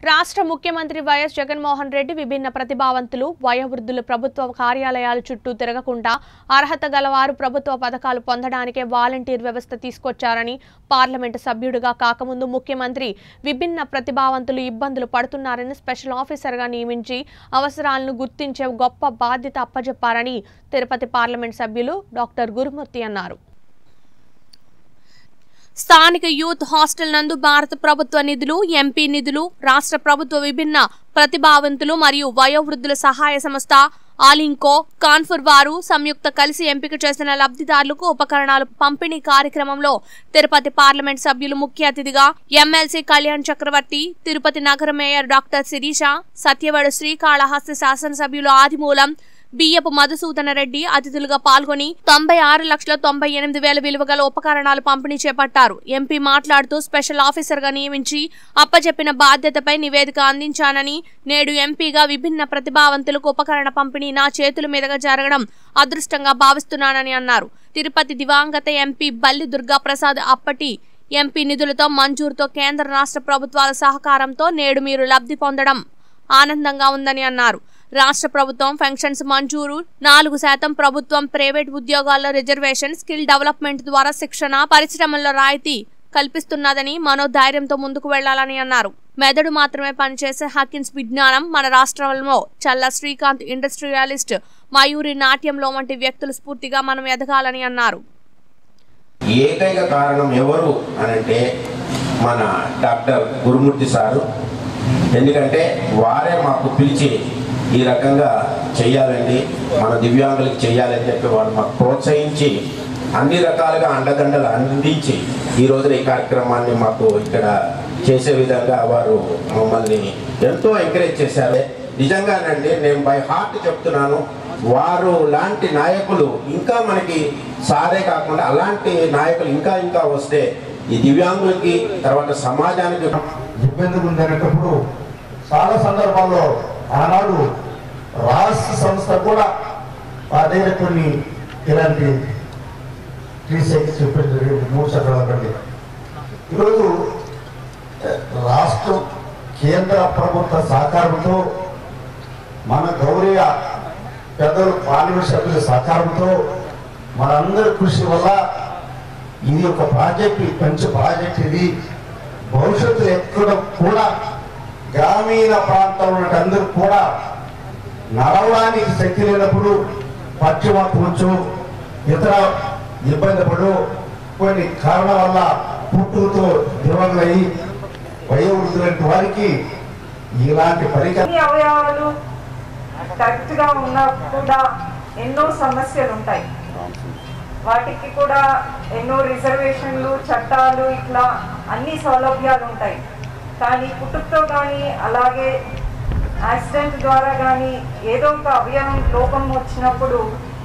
రాష్ట్ర ముఖ్యమంత్రి వైఎస్ జగన్మోహన్ రెడ్డి విభిన్న ప్రతిభావంతులు వయోవృద్ధులు ప్రభుత్వ కార్యాలయాల చుట్టూ తిరగకుండా అర్హత గలవారు ప్రభుత్వ పథకాలు పొందడానికే వాలంటీర్ వ్యవస్థ తీసుకొచ్చారని పార్లమెంటు సభ్యుడిగా కాకముందు ముఖ్యమంత్రి విభిన్న ప్రతిభావంతులు ఇబ్బందులు పడుతున్నారని స్పెషల్ ఆఫీసర్గా నియమించి అవసరాలను గుర్తించే గొప్ప బాధ్యత అప్పజెప్పారని తిరుపతి పార్లమెంట్ సభ్యులు డాక్టర్ గురుమూర్తి అన్నారు స్థానిక యూత్ హాస్టల్ నందు భారత ప్రభుత్వ నిధులు ఎంపీ నిధులు రాష్ట్ర ప్రభుత్వ విభిన్న ప్రతిభావంతులు మరియు వయోవృద్ధుల సహాయ సంస్థ ఆలింకో కాన్ఫర్ వారు సంయుక్త కలిసి ఎంపిక చేసిన లబ్ధిదారులకు ఉపకరణాలు పంపిణీ కార్యక్రమంలో తిరుపతి పార్లమెంట్ సభ్యులు ముఖ్య అతిథిగా ఎమ్మెల్సీ కళ్యాణ్ చక్రవర్తి తిరుపతి నగర మేయర్ డాక్టర్ శిరీష సత్యవాడు శ్రీకాళహస్తి శాసనసభ్యులు ఆదిమూలం బియ్యపు మధుసూదన రెడ్డి అతిథులుగా పాల్గొని తొంభై ఆరు లక్షల తొంభై ఎనిమిది వేల విలువ గల ఉపకరణాలు పంపిణీ చేపట్టారు ఎంపీ మాట్లాడుతూ స్పెషల్ ఆఫీసర్ గా నియమించి అప్పచెప్పిన బాధ్యతపై నివేదిక అందించానని నేడు ఎంపీగా విభిన్న ప్రతిభావంతులకు ఉపకరణ పంపిణీ నా చేతుల మీదుగా జరగడం అదృష్టంగా భావిస్తున్నానని అన్నారు తిరుపతి దివంగత ఎంపీ బల్లి దుర్గా ప్రసాద్ అప్పటి ఎంపీ నిధులతో మంజూరుతో కేంద్ర రాష్ట్ర ప్రభుత్వాల సహకారంతో నేడు మీరు లబ్ధి పొందడం ఆనందంగా ఉందని అన్నారు రాష్ట్ర ప్రభుత్వం ఫంక్షన్స్ మంజూరు నాలుగు శాతం ప్రభుత్వం ప్రైవేట్ ఉద్యోగాల్లో రిజర్వేషన్ స్కిల్ డెవలప్మెంట్ ద్వారా శిక్షణ పరిశ్రమల్లో రాయితీ కల్పిస్తున్నదని మనోధైర్యంతో ముందుకు వెళ్లాలని అన్నారు మెదడు మాత్రమే పనిచేసే హాకిన్స్ విజ్ఞానం మన రాష్ట్రంలో చల్ల శ్రీకాంత్ ఇండస్ట్రియలిస్ట్ మయూరి నాట్యంలో వంటి వ్యక్తుల స్ఫూర్తిగా మనం ఎదగాలని అన్నారు ఏకైక కారణం ఎవరు అని అంటే మన డాక్టర్ గురుమూర్తి సారు ఎందుకంటే వారే మాకు పిలిచి ఈ రకంగా చెయ్యాలండి మన దివ్యాంగులకి చెయ్యాలని చెప్పి వాళ్ళు మాకు ప్రోత్సహించి అన్ని రకాలుగా అండదండలు అందించి ఈ రోజున ఈ కార్యక్రమాన్ని మాకు ఇక్కడ చేసే విధంగా వారు మమ్మల్ని ఎంతో ఎంకరేజ్ చేశారు నిజంగానండి నేను బై హార్ట్ చెప్తున్నాను వారు లాంటి నాయకులు ఇంకా మనకి సారే కాకుండా అలాంటి నాయకులు ఇంకా ఇంకా వస్తే ఈ దివ్యాంగులకి తర్వాత సమాజానికి ఇబ్బంది ఉందనేటప్పుడు చాలా సందర్భాల్లో ఆనాడు రాష్ట్ర సంస్థ కూడా మా దగ్గర కొన్ని ఇలాంటి త్రీ సైకిల్స్ చెప్పడం జరిగింది మూడు చక్రాల బండి ఈరోజు రాష్ట్రం కేంద్ర ప్రభుత్వ సహకారంతో మన గౌరవ పెద్దలు పార్లమెంట్ సభ్యుల సహకారంతో మనందరి కృషి వల్ల ఇది ఒక ప్రాజెక్ట్ మంచి ప్రాజెక్ట్ ఇది భవిష్యత్తులో ఎక్కడ కూడా గ్రామీణ ప్రాంతంలో అందరూ కూడా నడవడానికి శక్తి లేనప్పుడు పక్షవాతవచ్చు ఇతర ఇబ్బంది పడు కొన్ని కారణాల వల్ల పుట్టుకతో దివంగులయ్యి వయోవృద్ధులంటి వారికి ఇలాంటి పరికరం అన్ని అవయవాలు కరెక్ట్ గా ఉన్నా కూడా ఎన్నో సమస్యలు ఉంటాయి వాటికి కూడా ఎన్నో రిజర్వేషన్లు చట్టాలు ఇట్లా అన్ని సౌలభ్యాలు ఉంటాయి కానీ పుట్టుకతో కానీ అలాగే యాక్సిడెంట్ ద్వారా కానీ ఏదో ఒక అవయవం లోపం వచ్చినప్పుడు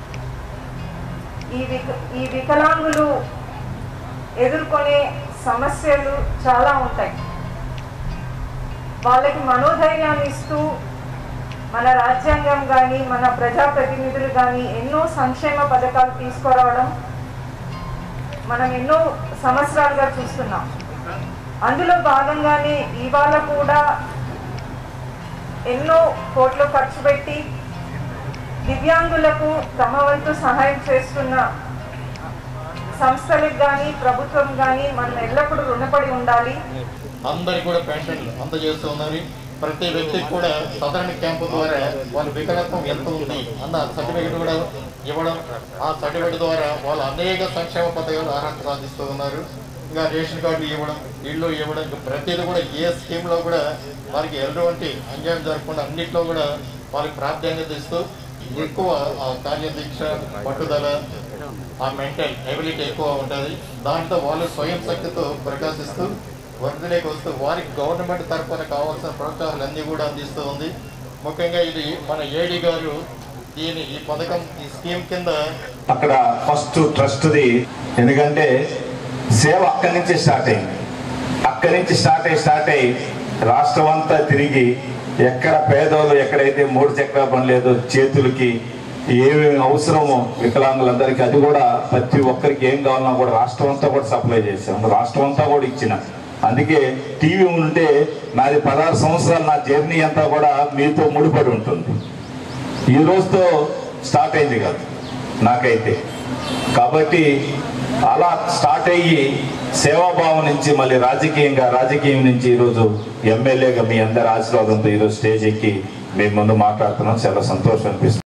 ఈ విక ఈ వికలాంగులు ఎదుర్కొనే సమస్యలు చాలా ఉంటాయి వాళ్ళకి మనోధైర్యాన్ని ఇస్తూ మన రాజ్యాంగం కానీ మన ప్రజాప్రతినిధులు కానీ ఎన్నో సంక్షేమ పథకాలు తీసుకురావడం మనం ఎన్నో సంవత్సరాలుగా చూస్తున్నాం అందులో భాగంగానే ఇవాళ కూడా ఎన్నో కోట్లు ఖర్చు పెట్టి దివ్యాంగులకు తమ వంతు సహాయం చేస్తున్న సంస్థలకు కానీ ప్రభుత్వం కానీ మనం ఎల్లప్పుడూ రుణపడి ఉండాలి అందరికి కూడా పెన్షన్లు అందజేస్తూ ఉన్నారు ప్రతి వ్యక్తికి కూడా సదరణ క్యాంపు ద్వారా వాళ్ళ వికలత్వం ఎంత ఉంది అన్న సర్టిఫికెట్ కూడా ఇవ్వడం ఆ సర్టిఫికెట్ ద్వారా వాళ్ళు అనేక సంక్షేమ పథకాలు అర్హత సాధిస్తూ ఉన్నారు ఇంకా రేషన్ కార్డు ఇవ్వడం ఇళ్ళు ఇవ్వడం ఇంకా ప్రతిదీ కూడా ఏ స్కీమ్లో కూడా వారికి ఎటువంటి అన్యాయం జరగకుండా అన్నింటిలో కూడా వాళ్ళకి ప్రాధాన్యత ఇస్తూ ఎక్కువ ఆ కార్యదీక్ష పట్టుదల ఆ మెంటల్ ఎబిలిటీ ఎక్కువ ఉంటుంది దాంతో వాళ్ళు స్వయం శక్తితో ప్రకాశిస్తూ వృద్ధిలోకి వస్తూ వారికి గవర్నమెంట్ తరఫున కావాల్సిన ప్రోత్సాహాలు అన్నీ కూడా అందిస్తూ ఉంది ముఖ్యంగా ఇది మన ఏడి గారు దీని ఈ పథకం ఈ స్కీమ్ కింద అక్కడ ఫస్ట్ ట్రస్ట్ది ఎందుకంటే సేవ అక్కడి నుంచి స్టార్ట్ అయింది అక్కడి నుంచి స్టార్ట్ అయ్యి స్టార్ట్ అయ్యి రాష్ట్రం అంతా తిరిగి ఎక్కడ పేదోళ్ళు ఎక్కడైతే మూడు చక్ర పని లేదో చేతులకి ఏమేమి అవసరమో వికలాంగులందరికీ అది కూడా ప్రతి ఒక్కరికి ఏం కావాలన్నా కూడా రాష్ట్రం అంతా కూడా సప్లై చేసాం రాష్ట్రం అంతా కూడా ఇచ్చిన అందుకే టీవీ ఉంటే నాది పదహారు సంవత్సరాలు నా జర్నీ అంతా కూడా మీతో ముడిపడి ఉంటుంది ఈ రోజుతో స్టార్ట్ అయింది కాదు నాకైతే కాబట్టి అలా స్టార్ట్ అయ్యి సేవాభావం నుంచి మళ్ళీ రాజకీయంగా రాజకీయం నుంచి ఈరోజు ఎమ్మెల్యేగా మీ అందరి ఆశీర్వాదంతో ఈరోజు స్టేజ్ ఎక్కి మేము ముందు మాట్లాడుతున్నాం చాలా సంతోషం అనిపిస్తుంది